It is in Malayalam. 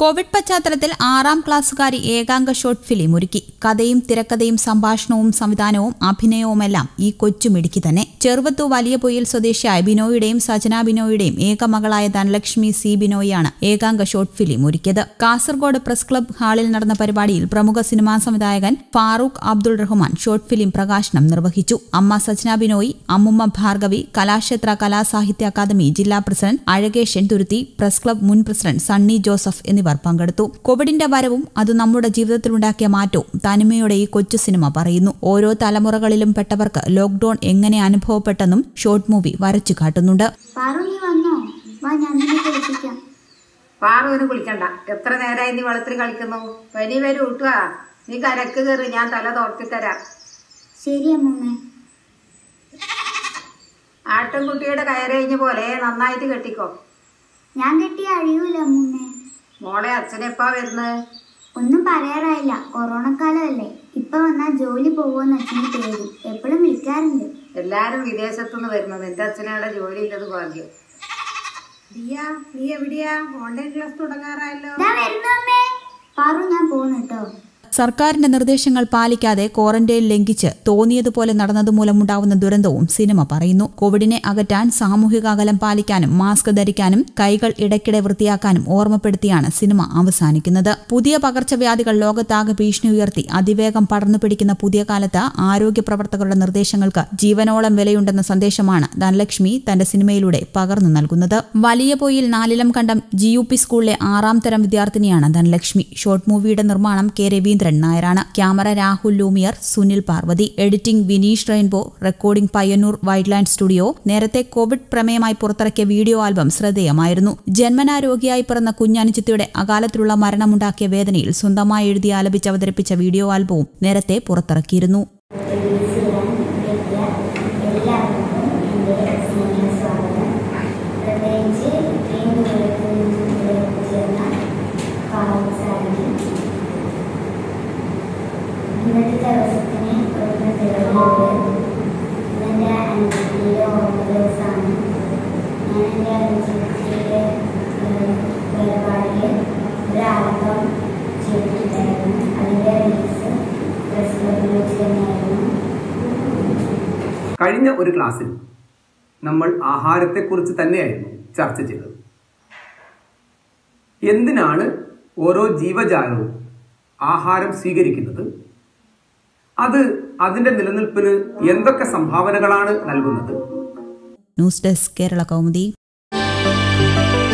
കോവിഡ് പശ്ചാത്തലത്തിൽ ആറാം ക്ലാസ്സുകാരി ഏകാംഗ ഷോർട്ട് ഫിലിം ഒരുക്കി കഥയും തിരക്കഥയും സംഭാഷണവും സംവിധാനവും അഭിനയവുമെല്ലാം ഈ കൊച്ചുമിടുക്കി തന്നെ ചെറുവത്തു വലിയ പൊയിൽ സ്വദേശിയായ ബിനോയുടെയും സജന ബിനോയുടെയും ഏകമകളായ ധനലക്ഷ്മി സി ബിനോയാണ് ഏകാംഗ ഷോർട്ട് ഫിലിം ഒരുക്കിയത് കാസർഗോഡ് പ്രസ് ക്ലബ് ഹാളിൽ നടന്ന പരിപാടിയിൽ പ്രമുഖ സിനിമാ സംവിധായകൻ ഫാറൂഖ് അബ്ദുൾ റഹ്മാൻ ഷോർട്ട് ഫിലിം പ്രകാശനം നിർവഹിച്ചു അമ്മ സജന ബിനോയി അമ്മുമ്മ ഭാർഗവി കലാക്ഷേത്ര കലാസാഹിത്യ അക്കാദമി ജില്ലാ president Azhakesan Thuruthi press club മുൻ പ്രസിഡന്റ് സണ്ണി ജോസഫ് എന്നിവർ പങ്കെടുത്തു കോവിഡിന്റെ വരവും അത് നമ്മുടെ ജീവിതത്തിലുണ്ടാക്കിയ മാറ്റവും തനിമയുടെ ഈ കൊച്ചു സിനിമ പറയുന്നു ഓരോ തലമുറകളിലും പെട്ടവർക്ക് ലോക്ഡൌൺ എങ്ങനെ അനുഭവപ്പെട്ടെന്നും ഷോർട്ട് മൂവി വരച്ചു കാട്ടുന്നുണ്ട് പാറു നീ വന്നോ വാ ഞാൻ നിന്നെ കുളിപ്പിക്കാം പാറുവിന് കുളിക്കണ്ട എത്ര നേരമായി നീ വെള്ളത്തിൽ കളിക്കുന്നു പനി വരും ഊട്ടുക നീ കരക്ക് കയറി ഞാൻ തല തോർത്തി തരാം ശരി അമ്മൂമ്മേ ആട്ടിൻകുട്ടിയുടെ കയറഴിഞ്ഞ പോലെ നന്നായിട്ട് കെട്ടിക്കോ ഞാൻ കെട്ടിയ അഴിയൂല അമ്മൂമ്മേ മോളെ അച്ഛനെപ്പാ വരുന്നത് ഒന്നും പറയാറായില്ല കൊറോണ കാലമല്ലേ ഇപ്പൊ വന്നാ ജോലി പോവോന്ന് അച്ഛന് പേടി എപ്പോഴും വിളിക്കാറുണ്ട് എല്ലാരും വിദേശത്തുനിന്ന് വരുന്നത് നിന്റെ അച്ഛനവിടെ ജോലി ഇല്ലത് ഭാഗ്യം ദിയ നീ എവിടെയാ ഓൺലൈൻ ക്ലാസ് തുടങ്ങാറായല്ലോ ഇതാ വരുന്നു അമ്മേ പാറു ഞാൻ പോകുന്നു കേട്ടോ സർക്കാരിന്റെ നിർദ്ദേശങ്ങൾ പാലിക്കാതെ ക്വാറന്റൈൻ ലംഘിച്ച് തോന്നിയതുപോലെ നടന്നതുമൂലമുണ്ടാവുന്ന ദുരന്തവും സിനിമ പറയുന്നു കോവിഡിനെ അകറ്റാൻ സാമൂഹിക അകലം പാലിക്കാനും മാസ്ക് ധരിക്കാനും കൈകൾ ഇടയ്ക്കിടെ വൃത്തിയാക്കാനും ഓർമ്മപ്പെടുത്തിയാണ് സിനിമ അവസാനിക്കുന്നത് പുതിയ പകർച്ചവ്യാധികൾ ലോകത്താകെ ഭീഷണി ഉയർത്തി അതിവേഗം പടർന്നു പിടിക്കുന്ന പുതിയ കാലത്ത് ആരോഗ്യ പ്രവർത്തകരുടെ നിർദ്ദേശങ്ങൾക്ക് ജീവനോളം വിലയുണ്ടെന്ന സന്ദേശമാണ് ധനലക്ഷ്മി തന്റെ സിനിമയിലൂടെ പകർന്നു നൽകുന്നത് വലിയ പൊയിൽ നാലിലം കണ്ടം ജി യു പി സ്കൂളിലെ ആറാം തരം വിദ്യാർത്ഥിനിയാണ് ധനലക്ഷ്മി ഷോർട്ട് മൂവിയുടെ നിർമ്മാണം കെ രവീന്ദ്രൻ നായരാണ് camera Rahul Lumiere Sunil Parvathy editing Vineesh rainbow recording Payyanur wildland studio നേരത്തെ കോവിഡ് പ്രമേയമായി പുറത്തിറക്കിയ വീഡിയോ ആൽബം ശ്രദ്ധേയമായിരുന്നു ജന്മനാ രോഗിയായി പിറന്ന കുഞ്ഞാനിച്ചിത്തയുടെ അകാലത്തിലുള്ള മരണമുണ്ടാക്കിയ വേദനയിൽ സ്വന്തമായി എഴുതി ആലപിച്ച് അവതരിപ്പിച്ച വീഡിയോ ആൽബവും നേരത്തെ പുറത്തിറക്കിയിരുന്നു പ്രത്യേകിച്ച് ഇത്രയും ദൂരത്ത് നിന്ന് എത്തിച്ചേർന്ന ഫാറൂഖ് സാറിന് ഇന്നത്തെ ദിവസത്തിന് ഒരു പ്രത്യേകതയുണ്ട് ഇതെൻ്റെ അനുഭവത്തിൻ്റെ ഓർമ്മ ദിവസമാണ് ഞാൻ എൻ്റെ അനുഭവത്തിൻ്റെ വേർപാടിൽ ഒരു ആൽബം ചെയ്തിട്ടുണ്ടായിരുന്നു അതിൻ്റെ റിലീസ് പ്രസ് ക്ലബിൽ വെച്ച് തന്നെയായിരുന്നു കഴിഞ്ഞ ഒരു ക്ലാസ്സിൽ നമ്മൾ ആഹാരത്തെക്കുറിച്ച് തന്നെയായിരുന്നു ചർച്ച ചെയ്തത് എന്തിനാണ് ഓരോ ജീവജാലവും ആഹാരം സ്വീകരിക്കുന്നത് അത് അതിന്റെ നിലനിൽപ്പിന് എന്തൊക്കെ സംഭാവനകളാണ് നൽകുന്നത് ന്യൂസ് ഡെസ്ക് കേരള കൗമുദി